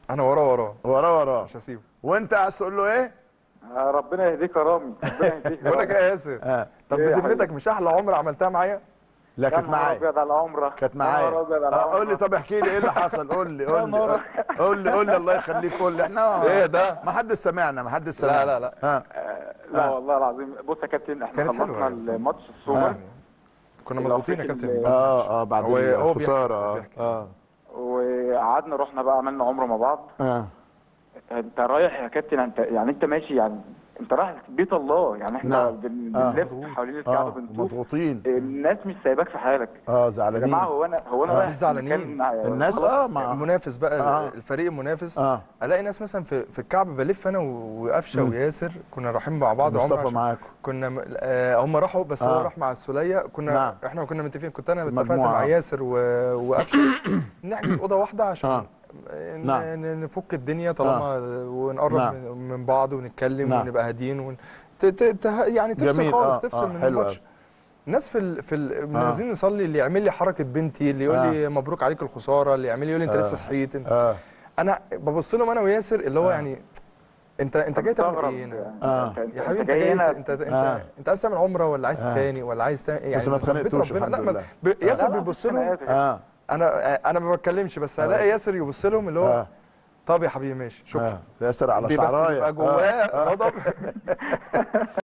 انا وراه وراه وراه وراه مش هسيبه وانت عايز تقول له ايه؟ آه، ربنا يهديك يا رامي ربنا يهديك يا بقول لك رامي. ايه يا ياسر اه طب إيه يا بذمتك حبيبي؟ مش احلى عمره عملتها معايا لا يا كانت نهار معايا ابيض على العمره كانت يا معايا نهار ابيض على آه، قول لي العمرة. طب احكي لي ايه اللي حصل قول لي قول لي نهار. قول لي قول لي الله يخليك قول لي احنا ايه ده؟ ما حدش سمعنا ما حدش سمعنا لا لا ها لا والله العظيم بص يا كابتن احنا كانت حلوة خلصنا يعني. الماتش السوبر آه. كنا مضغوطين يا كابتن ال- اه اه بعد هو- هو بيحكي- الخساره اه بيحكي. اه وقعدنا رحنا بقى عملنا عمره مع بعض اه انت رايح يا كابتن انت يعني انت ماشي يعني انت رايح بيت الله يعني احنا نعم. بن- آه. بنلف حوالين الكعبه اه بنطوف مضغوطين الناس مش سايباك في حالك اه يا زعلانين جماعه هو انا هو انا آه. رايح مش زعلانين. مكان- الناس اه مع المنافس بقى آه. الفريق المنافس اه الاقي ناس مثلا في في الكعب بلف انا وقفشه مم. وياسر كنا رايحين مع بعض عمره مصطفى عشان- معاكم كنا م- آه هم راحوا بس هو آه. راح مع السوليه كنا نعم. احنا كنا متفقين كنت انا في اتفقت مجموعة. مع ياسر و- وقفشه نحجز اوضه واحده عشان آه. ن- نعم. ن- نفك الدنيا طالما ونقرب نعم. من- من بعض ونتكلم نعم. ونبقى هاديين ون... ت... ت... ت... يعني تفصل جميل. خالص آه. تفصل آه. من حلو الماتش الناس في ال... في ال... آه. نازلين نصلي اللي يعمل لي حركه بنتي اللي يقول لي مبروك عليك الخساره اللي يعمل لي يقول لي انت آه. لسه صحيت انت... اه انا ببص لهم انا وياسر اللي هو آه. يعني انت انت جاي تعمل مستغرب ايه هنا؟ يعني. آه. انت- انت- يا حبيبي انت انت جاي هنا انت انت, انت, آه. انت عايز تعمل عمره ولا عايز آه. تتخانق ولا عايز تعمل يعني بس ما من بيت اتخانقتوش ربنا- الحمد لا، ما- لله. ب- ياسر لا، لا، بيبص مفيش لهم خناقات. اه انا انا ما بتكلمش بس الاقي ياسر يبص لهم اللي هو اه طب يا حبيبي ماشي شكرا آه. ياسر على بس شعرايه بيبقى آه. جواه غضب